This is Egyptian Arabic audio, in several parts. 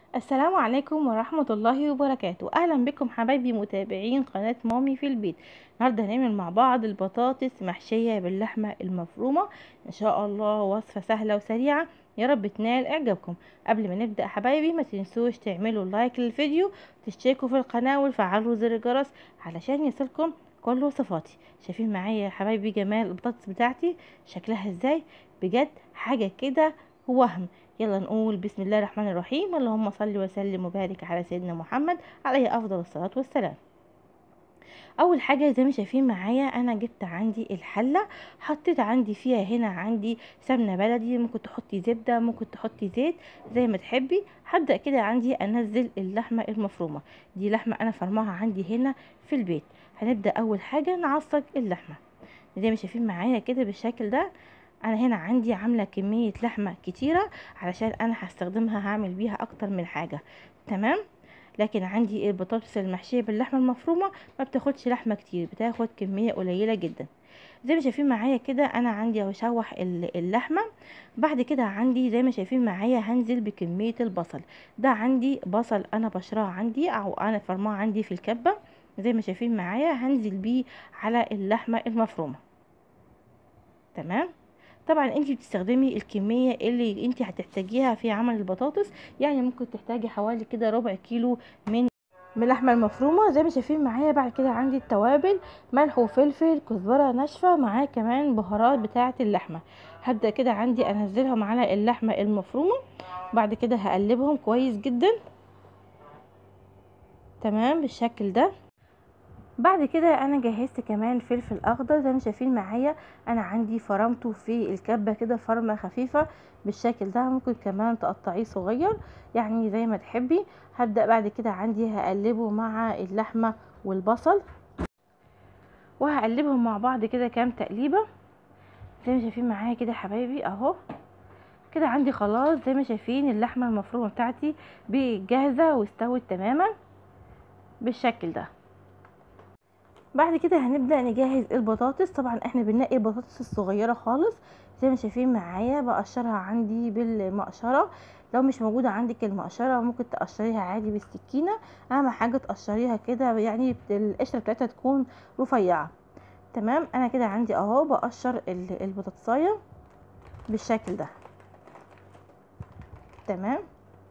السلام عليكم ورحمة الله وبركاته أهلا بكم حبايبي متابعين قناة مامي في البيت النهاردة هنعمل مع بعض البطاطس محشية باللحمة المفرومة إن شاء الله وصفة سهلة وسريعة يا رب تنال إعجابكم قبل ما نبدأ حبايبي ما تنسوش تعملوا لايك للفيديو تشتركوا في القناة وتفعلوا زر الجرس علشان يصلكم كل وصفاتي شايفين معايا يا حبايبي جمال البطاطس بتاعتي شكلها ازاي بجد حاجة كده وهم يلا نقول بسم الله الرحمن الرحيم اللهم صل وسلم وبارك على سيدنا محمد عليه افضل الصلاه والسلام اول حاجه زي ما شايفين معايا انا جبت عندي الحله حطيت عندي فيها هنا عندي سمنه بلدي ممكن تحطي زبده ممكن تحطي زيت زي ما تحبي هبدا كده عندي انزل اللحمه المفرومه دي لحمه انا فرماها عندي هنا في البيت هنبدا اول حاجه نعصج اللحمه زي ما شايفين معايا كده بالشكل ده انا هنا عندي عامله كميه لحمه كتيره علشان انا هستخدمها هعمل بيها اكتر من حاجه تمام لكن عندي البطاطس المحشيه باللحمه المفرومه ما بتاخدش لحمه كتير بتاخد كميه قليله جدا زي ما شايفين معايا كده انا عندي هشوح اللحمه بعد كده عندي زي ما شايفين معايا هنزل بكميه البصل ده عندي بصل انا بشراه عندي او انا فرماه عندي في الكبه زي ما شايفين معايا هنزل بيه على اللحمه المفرومه تمام طبعا انت بتستخدمي الكميه اللي انت هتحتاجيها في عمل البطاطس يعني ممكن تحتاجي حوالي كده ربع كيلو من من اللحمه المفرومه زي ما شايفين معايا بعد كده عندي التوابل ملح وفلفل كزبره ناشفه معايا كمان بهارات بتاعه اللحمه هبدا كده عندي انزلهم على اللحمه المفرومه بعد كده هقلبهم كويس جدا تمام بالشكل ده بعد كده انا جهزت كمان فلفل اخضر زي ما شايفين معايا انا عندي فرمته في الكبه كده فرمه خفيفه بالشكل ده ممكن كمان تقطعيه صغير يعني زي ما تحبي هبدا بعد كده عندي هقلبه مع اللحمه والبصل وهقلبهم مع بعض كده كام تقليبه زي ما شايفين معايا كده حبايبي اهو كده عندي خلاص زي ما شايفين اللحمه المفرومه بتاعتي جاهزه واستوت تماما بالشكل ده بعد كده هنبدا نجهز البطاطس طبعا احنا بننقي البطاطس الصغيره خالص زي ما شايفين معايا بقشرها عندي بالمقشره لو مش موجوده عندك المقشره ممكن تقشريها عادي بالسكينه اهم حاجه تقشريها كده يعني القشره بتاعتها تكون رفيعه تمام انا كده عندي اهو بقشر البطاطسايه بالشكل ده تمام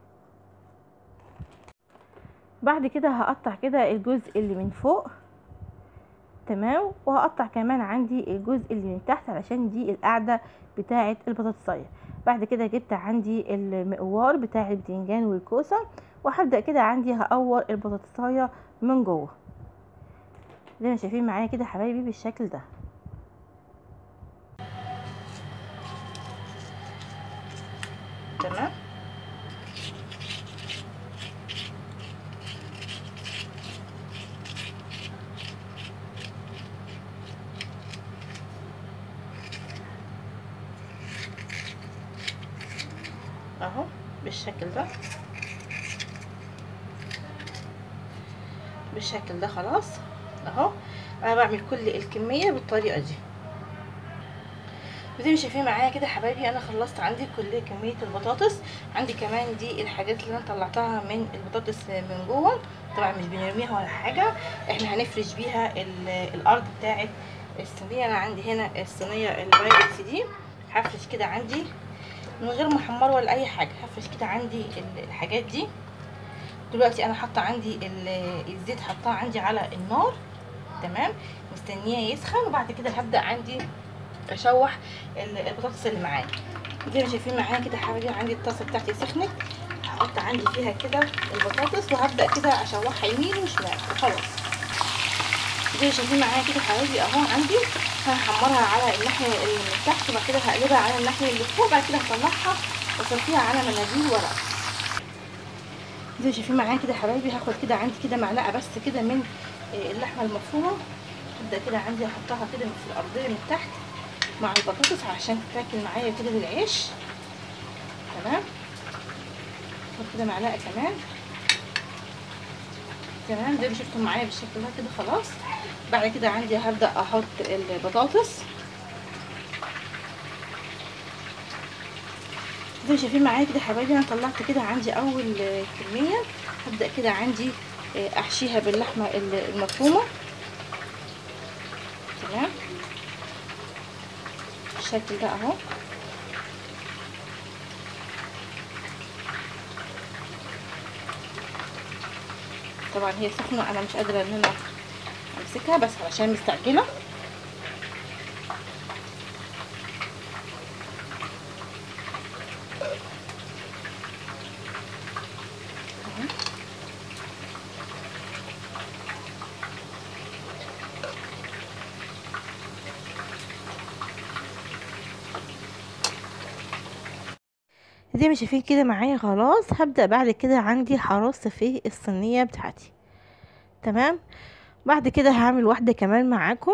بعد كده هقطع كده الجزء اللي من فوق تمام وهقطع كمان عندي الجزء اللي من تحت علشان دي القاعده بتاعه البطاطسايه بعد كده جبت عندي المقوار بتاع البتنجان والكوسه وهبدا كده عندي هقور البطاطسايه من جوه زي ما شايفين معايا كده حبايبي بالشكل ده تمام اهو بالشكل ده بالشكل ده خلاص اهو انا بعمل كل الكميه بالطريقه دي زي ما شايفين معايا كده حبايبي انا خلصت عندي كل كميه البطاطس عندي كمان دي الحاجات اللي انا طلعتها من البطاطس من جوه طبعا مش بنرميها ولا حاجه احنا هنفرش بيها الارض بتاعه الصينيه انا عندي هنا الصينيه البايركس دي هفرش كده عندي من غير محمر ولا اي حاجه هفرش كده عندي الحاجات دي دلوقتي انا حاطه عندي الزيت حطاه عندي على النار تمام مستنياه يسخن وبعد كده هبدا عندي اشوح البطاطس اللي معايا زي ما شايفين معايا كده حبايبي عندي الطاسه بتاعتي سخنت هحط عندي فيها كده البطاطس وهبدا كده اشوحها يمين وشمال وخلاص زي ما شايفين معايا كده حبايبي اهو عندي هحمرها على الناحيه اللي من تحت وبعد كده هقلبها على الناحيه اللي فوق بعد كده هطلعها واصفيها على مناديل ورق زي ما شايفين معايا كده حبايبي هاخد كده عندي كده معلقه بس كده من اللحمه المفرومه ابدا كده عندي احطها كده في الارضيه من تحت مع البطاطس عشان تاكل معايا كده للعيش تمام اخد كده معلقه كمان تمام زي ما شفتوا معايا بالشكل ده كده خلاص بعد كده عندي هبدا احط البطاطس زي ما شايفين معايا كده يا حبايبي انا طلعت كده عندي اول كميه هبدا كده عندي احشيها باللحمه المفرومه تمام بالشكل ده اهو طبعا هي سخنه انا مش قادره ان انا امسكها بس علشان مستعجله زي ما شايفين كده معايا خلاص هبدأ بعد كده عندي هرص في الصينية بتاعتي تمام بعد كده هعمل واحدة كمان معاكم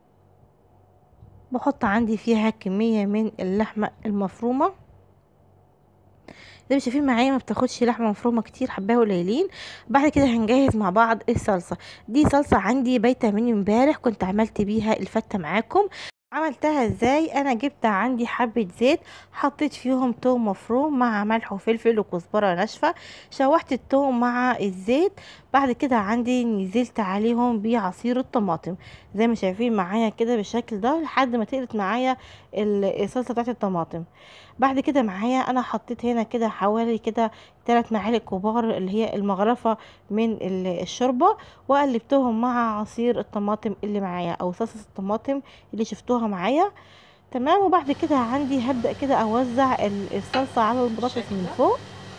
بحط عندي فيها كمية من اللحمة المفرومة زي ما شايفين معايا ما بتاخدش لحمه مفرومه كتير حبايه قليلين بعد كده هنجهز مع بعض الصلصه دي صلصه عندي بايته مني امبارح كنت عملت بيها الفته معاكم عملتها ازاي انا جبت عندي حبة زيت حطيت فيهم توم مفروم مع ملح وفلفل وكزبرة ناشفة شوحت التوم مع الزيت بعد كده عندي نزلت عليهم بعصير الطماطم زي ما شايفين معايا كده بالشكل ده لحد ما تقلت معايا الصلصة بتاعت الطماطم بعد كده معايا انا حطيت هنا كده حوالي كده ثلاث معالق كبار اللي هي المغرفة من الشوربة وقلبتهم مع عصير الطماطم اللي معايا او صلصة الطماطم اللي شفتوها معايا تمام وبعد كده عندي هبدأ كده اوزع الصلصة على البطاطس من فوق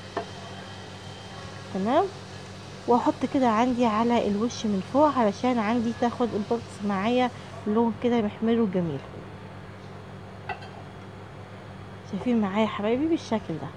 تمام واحط كده عندي على الوش من فوق علشان عندي تاخد البطاطس معايا لون كده محمر وجميل شايفين معايا حبايبي بالشكل ده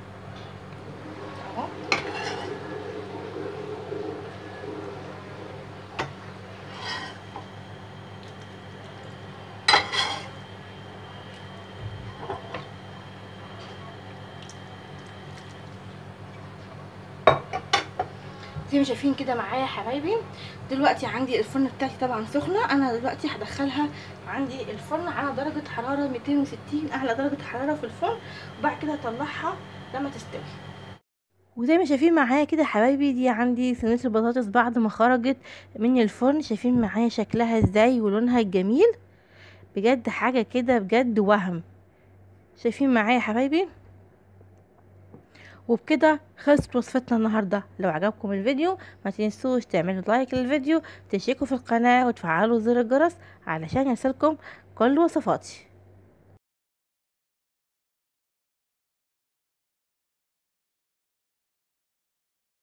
زي ما شايفين كده معايا يا حبايبي دلوقتي عندي الفرن بتاعتي طبعا سخنه انا دلوقتي هدخلها عندي الفرن على درجه حراره 260 اعلى درجه حراره في الفرن وبعد كده اطلعها لما تستوي وزي ما شايفين معايا كده حبايبي دي عندي صينيه البطاطس بعد ما خرجت من الفرن شايفين معايا شكلها ازاي ولونها الجميل بجد حاجه كده بجد وهم شايفين معايا حبايبي وبكده خلصت وصفتنا النهاردة لو عجبكم الفيديو ما تنسوش تعملوا لايك للفيديو تشتركوا في القناة وتفعلوا زر الجرس علشان يصلكم كل وصفاتي